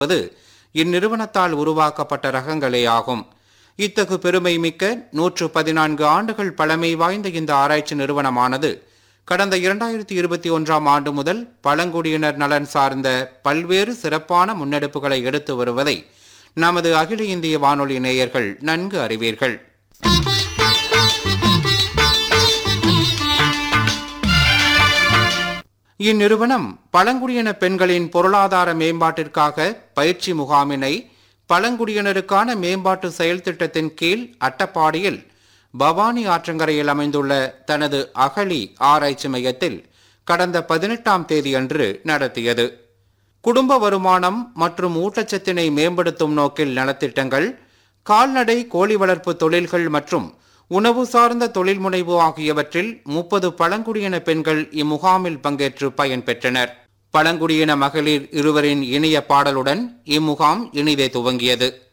என்பது இந்நிறுவனத்தால் உருவாக்கப்பட்ட ரகங்களே ஆகும் இத்தகு பெருமை மிக்க நூற்று பதினான்கு ஆண்டுகள் பழமை வாய்ந்த இந்த ஆராய்ச்சி நிறுவனமானது கடந்த இரண்டாயிரத்தி இருபத்தி ஒன்றாம் ஆண்டு முதல் பழங்குடியினர் நலன் சார்ந்த பல்வேறு சிறப்பான முன்னெடுப்புகளை எடுத்து வருவதை நமது அகில இந்திய வானொலி நேயர்கள் நன்கு அறிவீர்கள் இந்நிறுவனம் பழங்குடியின பெண்களின் பொருளாதார மேம்பாட்டிற்காக பயிற்சி முகாமினை பழங்குடியினருக்கான மேம்பாட்டு செயல் திட்டத்தின் கீழ் அட்டப்பாடியில் பவானி ஆற்றங்கரையில் அமைந்துள்ள தனது அகழி ஆராய்ச்சி மையத்தில் கடந்த பதினெட்டாம் தேதியன்று நடத்தியது குடும்ப வருமானம் மற்றும் ஊட்டச்சத்தினை மேம்படுத்தும் நோக்கில் நலத்திட்டங்கள் கால்நடை கோழி வளர்ப்பு தொழில்கள் மற்றும் உணவு சார்ந்த தொழில் முனைவு ஆகியவற்றில் முப்பது பழங்குடியின பெண்கள் இம்முகாமில் பங்கேற்று பயன்பெற்றனர் பழங்குடியின மகளிர் இருவரின் இனிய பாடலுடன் இம்முகாம் இனிதே துவங்கியது